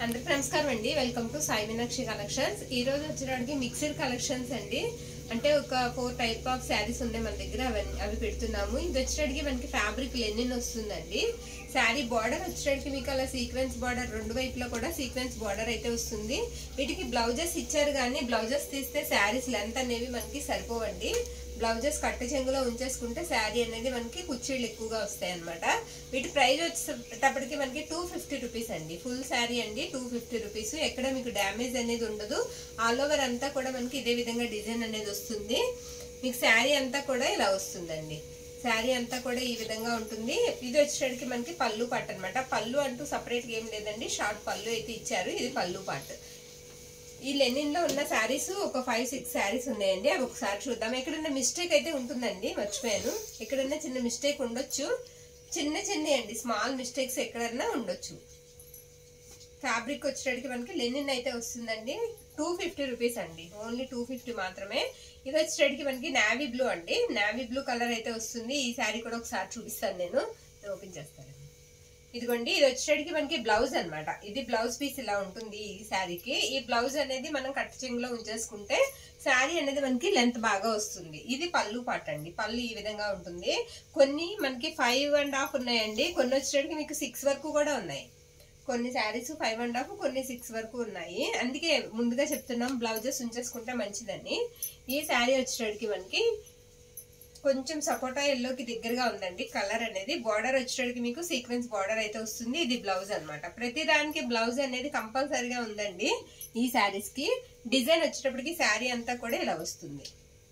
అందరికి నమస్కారం అండి welcome to Sai Meenakshi collections ఈ రోజు వచ్చడానికి మిక్సర్ కలెక్షన్స్ అండి అంటే ఒక ఫోర్ టైప్ ఆఫ్ శారీస్ ఉన్నాయి మన దగ్గర అవన్నీ అవి పెడుతున్నాము ఇది వచ్చేటికి మనకి ఫ్యాబ్రిక్ లెనిన్ వస్తుందండి శారీ బార్డర్ వచ్చేటికి మీకు అలా సీక్వెన్స్ బార్డర్ రెండు వైపులో కూడా సీక్వెన్స్ బార్డర్ అయితే వస్తుంది వీటికి బ్లౌజెస్ ఇచ్చారు కానీ బ్లౌజెస్ తీస్తే శారీస్ లెంత్ అనేవి మనకి సరిపోవండి బ్లౌజెస్ కట్ట చెంగులో ఉంచేసుకుంటే శారీ అనేది మనకి కుర్చీలు ఎక్కువగా వస్తాయి అనమాట వీటి ప్రైస్ వచ్చేటప్పటికి మనకి టూ ఫిఫ్టీ రూపీస్ అండి ఫుల్ శారీ అండి టూ ఫిఫ్టీ రూపీస్ ఎక్కడ మీకు డ్యామేజ్ అనేది ఉండదు ఆల్ ఓవర్ అంతా కూడా మనకి ఇదే విధంగా డిజైన్ అనేది వస్తుంది మీకు శారీ అంతా కూడా ఇలా వస్తుందండి శారీ అంతా కూడా ఈ విధంగా ఉంటుంది ఇది వచ్చేటికి మనకి పళ్ళు పాట అనమాట పళ్ళు అంటూ సపరేట్గా ఏం లేదండి షార్ట్ పళ్ళు అయితే ఇచ్చారు ఇది పళ్ళు పాట ఈ లెనిన్ లో ఉన్న శారీస్ ఒక ఫైవ్ సిక్స్ శారీస్ ఉన్నాయండి అవి ఒకసారి చూద్దాం ఎక్కడన్నా మిస్టేక్ అయితే ఉంటుందండి మర్చిపోయాను ఎక్కడన్నా చిన్న మిస్టేక్ ఉండొచ్చు చిన్న చిన్న అండి స్మాల్ మిస్టేక్స్ ఎక్కడన్నా ఉండొచ్చు ఫ్యాబ్రిక్ వచ్చేటికి మనకి లెనిన్ అయితే వస్తుందండి టూ ఫిఫ్టీ రూపీస్ అండి ఓన్లీ టూ ఫిఫ్టీ మాత్రమే ఇది వచ్చేటికి మనకి నావీ బ్లూ అండి నావీ బ్లూ కలర్ అయితే వస్తుంది ఈ శారీ కూడా ఒకసారి చూపిస్తాను నేను ఓపెన్ చేస్తాను ఇదిగోండి ఇది వచ్చేటికి మనకి బ్లౌజ్ అనమాట ఇది బ్లౌజ్ పీస్ ఇలా ఉంటుంది ఈ శారీకి ఈ బ్లౌజ్ అనేది మనం కట్ చెంగులో ఉంచేసుకుంటే శారీ అనేది మనకి లెంత్ బాగా వస్తుంది ఇది పళ్ళు పాట అండి పళ్ళు ఈ విధంగా ఉంటుంది కొన్ని మనకి ఫైవ్ అండ్ హాఫ్ ఉన్నాయండి కొన్ని వచ్చేటికి మీకు సిక్స్ వరకు కూడా ఉన్నాయి కొన్ని శారీస్ ఫైవ్ అండ్ హాఫ్ కొన్ని సిక్స్ వరకు ఉన్నాయి అందుకే ముందుగా చెప్తున్నాం బ్లౌజెస్ ఉంచేసుకుంటే మంచిదని ఈ శారీ వచ్చేటికి మనకి కొంచెం సపోటా ఎల్లోకి దగ్గరగా ఉందండి కలర్ అనేది బార్డర్ వచ్చేటికి మీకు సీక్వెన్స్ బార్డర్ అయితే వస్తుంది ఇది బ్లౌజ్ అనమాట ప్రతి దానికి బ్లౌజ్ అనేది కంపల్సరీగా ఉందండి ఈ శారీస్ కి డిజైన్ వచ్చేటప్పటికి శారీ అంతా కూడా ఇలా వస్తుంది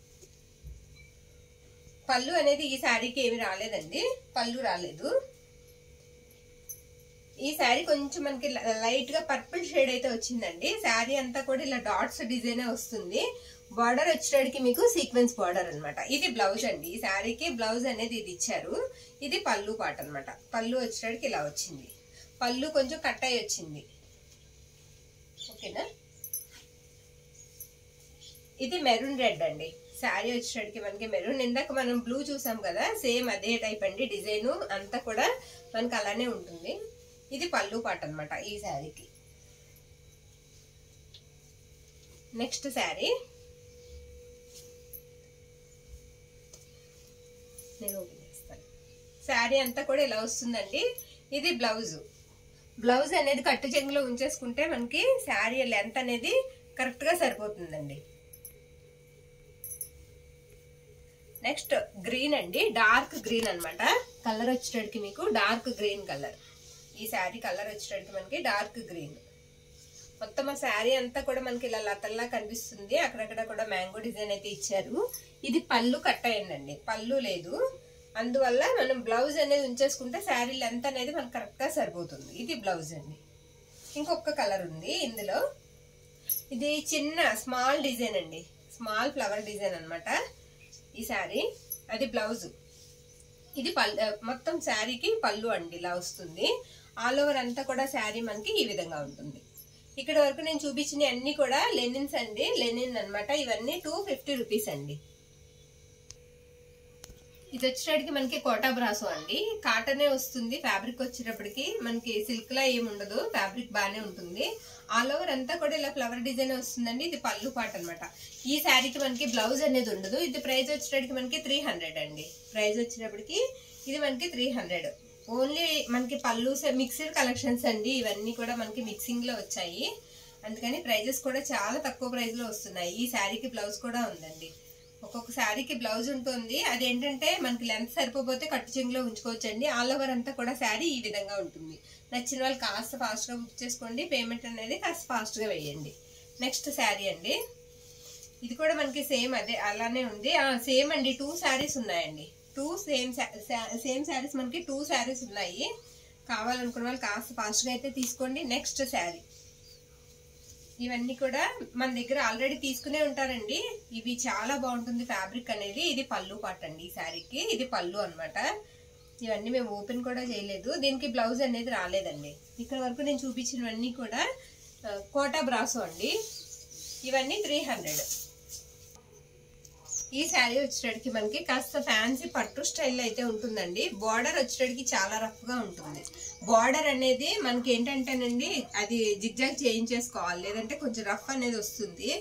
పళ్ళు అనేది ఈ శారీకి ఏమి రాలేదండి పళ్ళు రాలేదు ఈ శారీ కొంచెం మనకి లైట్ గా పర్పుల్ షేడ్ అయితే వచ్చిందండి శారీ అంతా కూడా ఇలా డాట్స్ డిజైన్ వస్తుంది బార్డర్ వచ్చేటికి మీకు సీక్వెన్స్ బార్డర్ అనమాట ఇది బ్లౌజ్ అండి ఈ శారీకి బ్లౌజ్ అనేది ఇది ఇచ్చారు ఇది పళ్ళు పాట అనమాట పళ్ళు వచ్చేటికి ఇలా వచ్చింది పళ్ళు కొంచెం కట్ అయి వచ్చింది ఓకేనా ఇది మెరూన్ రెడ్ అండి శారీ వచ్చేటికి మనకి మెరూన్ ఇందాక మనం బ్లూ చూసాం కదా సేమ్ అదే టైప్ అండి డిజైన్ అంతా కూడా మనకి అలానే ఉంటుంది ఇది పళ్ళు పాట అనమాట ఈ శారీకి నెక్స్ట్ శారీ నేను ఓపెన్ చేస్తాను శారీ అంతా కూడా ఇలా వస్తుందండి ఇది బ్లౌజ్ బ్లౌజ్ అనేది కట్టు చెంగులో ఉంచేసుకుంటే మనకి శారీ లెంత్ అనేది కరెక్ట్గా సరిపోతుందండి నెక్స్ట్ గ్రీన్ అండి డార్క్ గ్రీన్ అనమాట కలర్ వచ్చేటడికి మీకు డార్క్ గ్రీన్ కలర్ ఈ శారీ కలర్ వచ్చేటడికి మనకి డార్క్ గ్రీన్ మొత్తం ఆ శారీ అంతా కూడా మనకి ఇలా లతల్లా కనిపిస్తుంది అక్కడక్కడ కూడా మ్యాంగో డిజైన్ అయితే ఇచ్చారు ఇది పళ్ళు కట్ అయ్యిందండి పళ్ళు లేదు అందువల్ల మనం బ్లౌజ్ అనేది ఉంచేసుకుంటే శారీ లెంత్ అనేది మనకు కరెక్ట్గా సరిపోతుంది ఇది బ్లౌజ్ అండి ఇంకొక కలర్ ఉంది ఇందులో ఇది చిన్న స్మాల్ డిజైన్ అండి స్మాల్ ఫ్లవర్ డిజైన్ అనమాట ఈ శారీ అది బ్లౌజ్ ఇది పల్ మొత్తం శారీకి పళ్ళు అండి ఇలా వస్తుంది ఆల్ ఓవర్ అంతా కూడా శారీ మనకి ఈ విధంగా ఉంటుంది ఇక్కడ వరకు నేను చూపించిన అన్ని కూడా లెనిన్స్ అండి లెనిన్ అనమాట ఇవన్నీ టూ ఫిఫ్టీ రూపీస్ అండి ఇది వచ్చేటప్పటికి మనకి కోటా బ్రాసో అండి కాటనే వస్తుంది ఫ్యాబ్రిక్ వచ్చేటప్పటికి మనకి సిల్క్ లా ఏమి ఉండదు ఫ్యాబ్రిక్ బాగానే ఉంటుంది ఆల్ ఓవర్ అంతా కూడా ఇలా ఫ్లవర్ డిజైన్ వస్తుందండి ఇది పళ్ళు పాట అనమాట ఈ శారీకి మనకి బ్లౌజ్ అనేది ఉండదు ఇది ప్రైస్ వచ్చేటప్పటికి మనకి త్రీ హండ్రెడ్ అండి ప్రైస్ వచ్చేటప్పటికి ఇది మనకి త్రీ హండ్రెడ్ ఓన్లీ మనకి పళ్ళు మిక్స్డ్ కలెక్షన్స్ అండి ఇవన్నీ కూడా మనకి మిక్సింగ్ లో వచ్చాయి అందుకని ప్రైజెస్ కూడా చాలా తక్కువ ప్రైస్ లో వస్తున్నాయి ఈ శారీకి బ్లౌజ్ కూడా ఉందండి ఒక్కొక్క శారీకి బ్లౌజ్ ఉంటుంది అదేంటంటే మనకి లెంత్ సరిపోతే కట్టు చెంగులో ఉంచుకోవచ్చండి ఆల్ ఓవర్ అంతా కూడా శారీ ఈ విధంగా ఉంటుంది నచ్చిన వాళ్ళు కాస్త ఫాస్ట్గా బుక్ చేసుకోండి పేమెంట్ అనేది కాస్త ఫాస్ట్గా వేయండి నెక్స్ట్ శారీ అండి ఇది కూడా మనకి సేమ్ అదే అలానే ఉంది సేమ్ అండి టూ శారీస్ ఉన్నాయండి టూ సేమ్ సేమ్ శారీస్ మనకి టూ శారీస్ ఉన్నాయి కావాలనుకున్న వాళ్ళు కాస్త ఫాస్ట్గా అయితే తీసుకోండి నెక్స్ట్ శారీ ఇవన్నీ కూడా మన దగ్గర ఆల్రెడీ తీసుకునే ఉంటారండి ఇవి చాలా బాగుంటుంది ఫ్యాబ్రిక్ అనేది ఇది పళ్ళు పాట అండి ఈ శారీకి ఇది పళ్ళు అనమాట ఇవన్నీ మేము ఓపెన్ కూడా చేయలేదు దీనికి బ్లౌజ్ అనేది రాలేదండి ఇక్కడ వరకు నేను చూపించినవన్నీ కూడా కోటా బ్రాసో అండి ఇవన్నీ త్రీ హండ్రెడ్ ఈ శారీ వచ్చేటడికి మనకి కాస్త ఫ్యాన్సీ పట్టు స్టైల్ అయితే ఉంటుందండి బార్డర్ వచ్చేటడికి చాలా రఫ్ గా ఉంటుంది బార్డర్ అనేది మనకి ఏంటంటేనండి అది జిగ్జాగ్ చేయించేసుకోవాలి లేదంటే కొంచెం రఫ్ అనేది వస్తుంది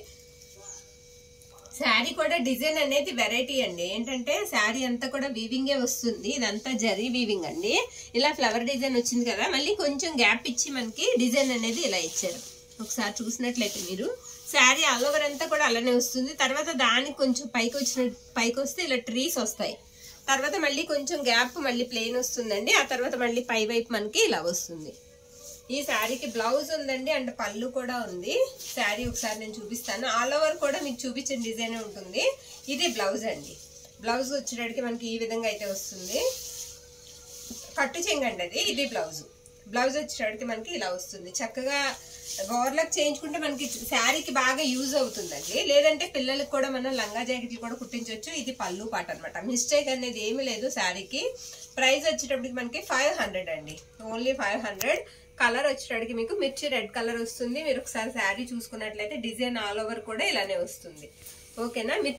శారీ కూడా డిజైన్ అనేది వెరైటీ అండి ఏంటంటే శారీ అంతా కూడా వీవింగే వస్తుంది ఇదంతా జరీ వీవింగ్ అండి ఇలా ఫ్లవర్ డిజైన్ వచ్చింది కదా మళ్ళీ కొంచెం గ్యాప్ ఇచ్చి మనకి డిజైన్ అనేది ఇలా ఇచ్చారు ఒకసారి చూసినట్లయితే మీరు శారీ ఆల్ ఓవర్ అంతా కూడా అలానే వస్తుంది తర్వాత దానికి కొంచెం పైకి వచ్చిన పైకి వస్తే ఇలా ట్రీస్ వస్తాయి తర్వాత మళ్ళీ కొంచెం గ్యాప్ మళ్ళీ ప్లెయిన్ వస్తుందండి ఆ తర్వాత మళ్ళీ పై వైపు మనకి ఇలా వస్తుంది ఈ శారీకి బ్లౌజ్ ఉందండి అండ్ పళ్ళు కూడా ఉంది శారీ ఒకసారి నేను చూపిస్తాను ఆల్ ఓవర్ కూడా మీకు చూపించిన డిజైన్ ఉంటుంది ఇది బ్లౌజ్ అండి బ్లౌజ్ వచ్చేటడికి మనకి ఈ విధంగా అయితే వస్తుంది కట్టు చెంగండి అది ఇది బ్లౌజ్ బ్లౌజ్ వచ్చేటడికి మనకి ఇలా వస్తుంది చక్కగా గోర్లకు చేయించుకుంటే మనకి శారీకి బాగా యూజ్ అవుతుందండి లేదంటే పిల్లలకు కూడా మనం లంగా జాకెట్లు కూడా కుట్టించవచ్చు ఇది పళ్ళు పాట అనమాట మిస్టేక్ అనేది ఏమీ లేదు శారీకి ప్రైస్ వచ్చేటప్పటికి మనకి ఫైవ్ హండ్రెడ్ అండి ఓన్లీ ఫైవ్ హండ్రెడ్ కలర్ వచ్చేటప్పటికి మీకు మిర్చి రెడ్ కలర్ వస్తుంది మీరు ఒకసారి శారీ చూసుకున్నట్లయితే డిజైన్ ఆల్ ఓవర్ కూడా ఇలానే వస్తుంది ఓకేనా మీరు